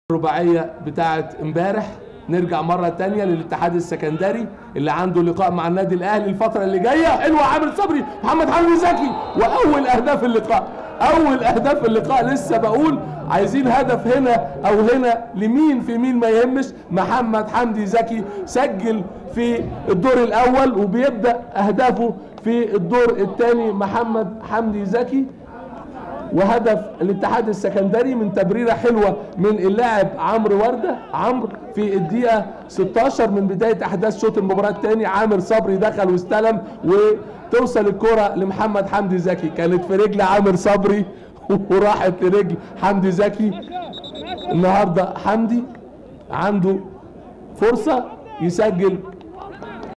الرباعيه بتاعه امبارح نرجع مره تانية للاتحاد السكندري اللي عنده لقاء مع النادي الاهلي الفتره اللي جايه حلوه عامر صبري محمد حمدي زكي واول اهداف اللقاء اول اهداف اللقاء لسه بقول عايزين هدف هنا او هنا لمين في مين ما يهمش محمد حمدي زكي سجل في الدور الاول وبيبدا اهدافه في الدور الثاني محمد حمدي زكي وهدف الاتحاد السكندري من تبريره حلوه من اللاعب عمرو ورده عمرو في الدقيقه 16 من بدايه احداث شوط المباراه الثاني عامر صبري دخل واستلم وتوصل الكره لمحمد حمدي زكي كانت في رجل عامر صبري وراحت لرجل حمدي زكي النهارده حمدي عنده فرصه يسجل